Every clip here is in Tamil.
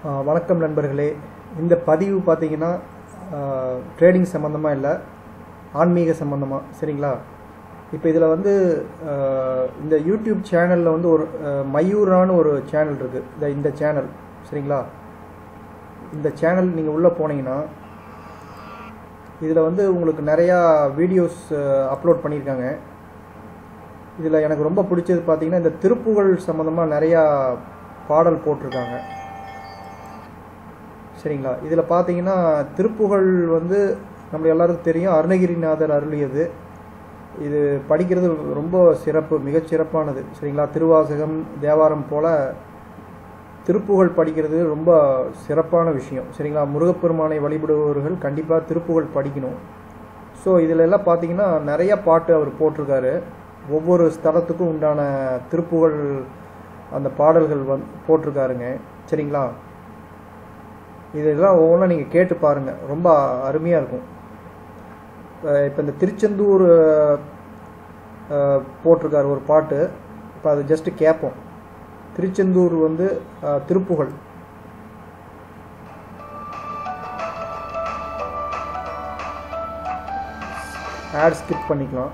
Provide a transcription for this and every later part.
ஆ, வணக்கம் நண்பர்களே இந்த பதிவு பார்த்தீங்கன்னா ட்ரேடிங் சம்மந்தமாக இல்லை ஆன்மீக சம்மந்தமாக சரிங்களா இப்போ இதில் வந்து ஆ, இந்த யூடியூப் சேனலில் வந்து ஒரு ஆ, மயூரான்னு ஒரு சேனல் இருக்குது இந்த இந்த சேனல் சரிங்களா இந்த சேனல் நீங்கள் உள்ளே போனீங்கன்னா இதில் வந்து உங்களுக்கு நிறையா வீடியோஸ் அப்லோட் பண்ணியிருக்காங்க இதில் எனக்கு ரொம்ப பிடிச்சது பார்த்தீங்கன்னா இந்த திருப்புகழ் சம்மந்தமாக நிறையா பாடல் போட்டிருக்காங்க சரிங்களா இதில் பார்த்தீங்கன்னா திருப்புகழ் வந்து நம்ம எல்லாருக்கும் தெரியும் அருணகிரிநாதர் அருளியது இது படிக்கிறது ரொம்ப சிறப்பு மிகச் சிறப்பானது சரிங்களா திருவாசகம் தேவாரம் போல் திருப்புகழ் படிக்கிறது ரொம்ப சிறப்பான விஷயம் சரிங்களா முருகப்பெருமானை வழிபடுபவர்கள் கண்டிப்பாக திருப்புகழ் படிக்கணும் ஸோ இதில் எல்லாம் பார்த்தீங்கன்னா நிறைய பாட்டு அவர் போட்டிருக்காரு ஒவ்வொரு ஸ்தலத்துக்கும் உண்டான திருப்புகழ் அந்த பாடல்கள் வந் போட்டிருக்காருங்க சரிங்களா இதெல்லாம் ஒவ்வொன்றும் நீங்கள் கேட்டு பாருங்கள் ரொம்ப அருமையாக இருக்கும் இப்போ இந்த திருச்செந்தூர் அஹ், போட்டிருக்காரு ஒரு பாட்டு இப்போ அது ஜஸ்ட்டு கேட்போம் திருச்செந்தூர் வந்து அஹ், திருப்புகழ் ஆட் ஸ்கிப் பண்ணிக்கலாம்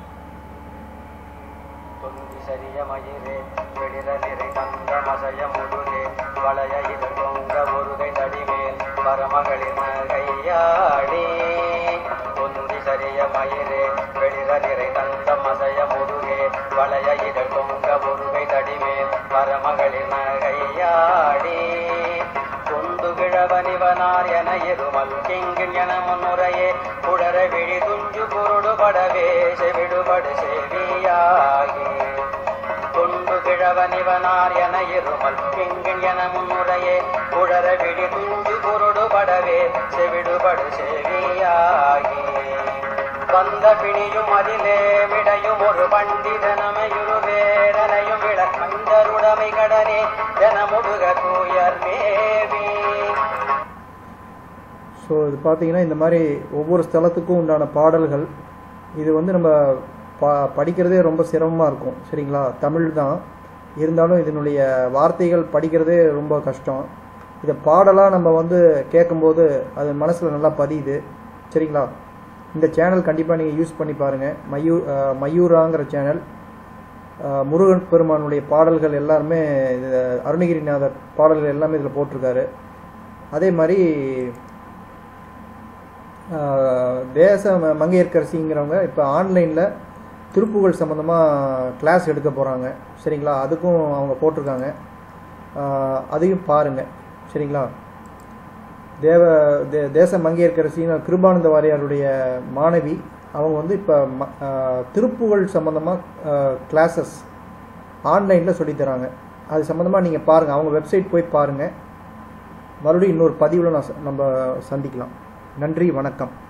தொந்தி சரிய மயிரே வெளிர நிறை தந்த மசைய முடுரே வளைய இது தொங்க ஒருகை தடிமேல் பரமகளின் கையாடி தொந்தி சரிய மயிரே வெளிர நிறை தந்த மசைய முடுரே வளைய இது தொங்க ஒருகை தடிமேல் பரமகளின் கையாடி தொண்டு கிழவனிவனார் என இருமல் கிங்கின் என முன்னுரையே குடர விழி துஞ்சு பொருடு படவே செவிடுபடு செவியாகி தொண்டு கிழவனிவனார் என இருமல் கிங்கின் என முன்னுரையே குடர விழி துஞ்சு பொருடு படவே செவிடுபடு செவியாகி வந்த பிணியும் அதிலே விடையும் ஒரு பண்டிதனமையுரு வேடனையும் விளக்கந்தருடமை கடனே ஜனமுடுக தூயர் மேவி ஸோ இது பார்த்தீங்கன்னா இந்த மாதிரி ஒவ்வொரு ஸ்தலத்துக்கும் உண்டான பாடல்கள் இது வந்து நம்ம பா படிக்கிறதே ரொம்ப சிரமமாக இருக்கும் சரிங்களா தமிழ் தான் இருந்தாலும் இதனுடைய வார்த்தைகள் படிக்கிறதே ரொம்ப கஷ்டம் இதை பாடலாக நம்ம வந்து கேட்கும்போது அது மனசில் நல்லா பதியுது சரிங்களா இந்த சேனல் கண்டிப்பாக நீங்கள் யூஸ் பண்ணி பாருங்கள் மயூ அஹ், மயூராங்கிற சேனல் அஹ், முருகன் பெருமானுடைய பாடல்கள் எல்லாருமே இது அருணகிரிநாதர் பாடல்கள் எல்லாமே இதில் போட்டிருக்காரு அதே மாதிரி ஆஹ் தேச ம- மங்கையர்க்கரசிங்கிறவங்க இப்போ ஆன்லைனில் திருப்புகழ் சம்மந்தமாக கிளாஸ் எடுக்க போகிறாங்க சரிங்களா அதுக்கும் அவங்க போட்டிருக்காங்க ஆஹ் அதையும் பாருங்கள் சரிங்களா தேவ தே தேச மங்கையர்க்கரசின்னு கிருபானந்த வாரியாருடைய மாணவி அவங்க வந்து இப்போ ம ஆஹ் திருப்புகழ் சம்மந்தமாக கிளாஸஸ் ஆன்லைனில் சொல்லித்தராங்க அது சம்மந்தமாக நீங்கள் பாருங்கள் அவங்க வெப்சைட் போய் பாருங்கள் மறுபடியும் இன்னொரு பதிவில் நான் ச- நம்ம சந்திக்கலாம் நன்றி வணக்கம்